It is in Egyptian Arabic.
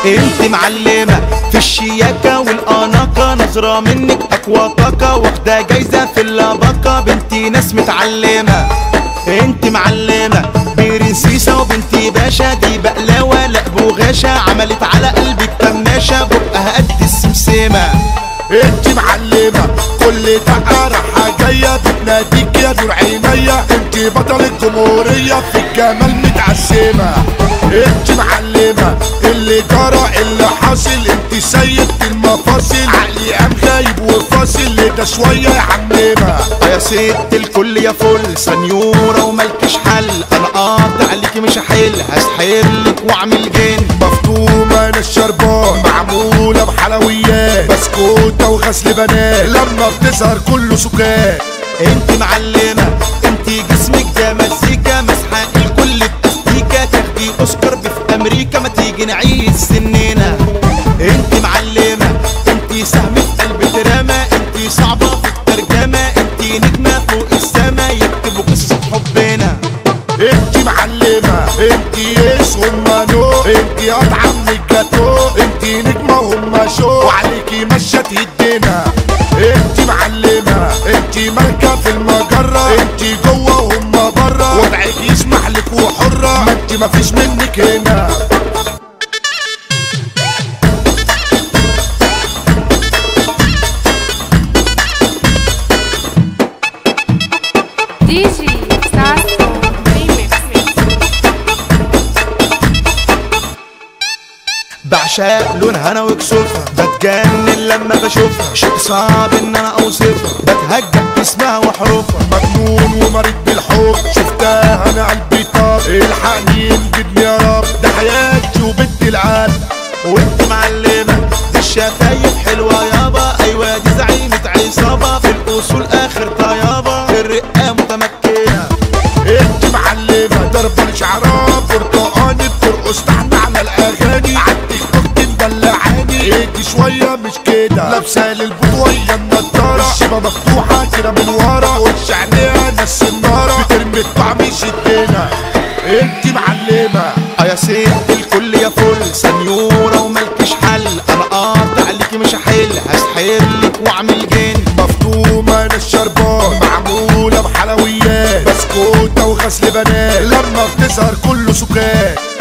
انت معلمة في الشياكة والاناقة نظرة منك اقوى طاقة واخدة جايزة في اللباقة بنتي ناس متعلمة انت معلمة برنسيسة وبنتي باشا دي بقلاوة لا بوغاشة عملت على قلبك كماشة بقها قد السمسمة انت معلمة كل دقة راحة جاية بتناديك يا نور عينيا انت بطل الجمهورية في الجمال متعشمة انت معلمة اللي جرى اللي حاصل انت سيد المفاصل عقلي قام غايب وفاصل ده شوية يا عمنا يا ست الكل يا فل سنيورة وملكش حل انا قاطع عليكي مش هحل هسحلك واعمل جن مفطومة انا الشربان معمولة بحلويات بسكوتة وغسل بنات لما بتظهر كله سكات انت معلمة انت جسمك ده مزيكا مسحة الكل باستيكا تاخدي اوسكار دي في امريكا ما تيجي نعيد سننا انت معلمة انت سهم في قلب دراما انت صعبة في الترجمة انت نجمة فوق السما يكتبوا قصة حبنا انت معلمة انت يس هما نو انت قطعة من الجاتو انت نجمة وهما شو وعليكي مشة تهدنا انت معلمة انت مالكة في المجرة انت جوه وهما برا وضعك يسمح لك وحرة ما انت مفيش منك هنا DJ Sasso Remix. بعشق لونها انا وكسوفها بتجنن لما بشوفها شيء صعب ان انا اوصفها بتهجأ اسمها وحروفها مجنون ومريض بالحب شفتها انا قلبي طاب الحقني انجدني يا رب ده حياتي وبنت العالم وانت معلمة دي الشفايف حلوة يابا ايوه دي زعيمة عصابة في الاصول اخر طيابة في الرقة متمكنة انت معلمة ضربة شعرها برتقاني بترقص تحت على الاغاني عالتيك توك مدلعاني ايدي شوية مش كده لابسة للبطوية النضارة الشبة مفتوحة كده من ورا وش عينيها ناس النارة بترمي الطعم يشدنا انت معلمة اه يا ست الكل يا فل سنيورة وملكش حل انا قاطع عليكي مش هحل هسحلك واعمل جن مفطومة انا الشربان معمولة بحلويات بسكوتة وغسل بنات لما بتظهر كله سكات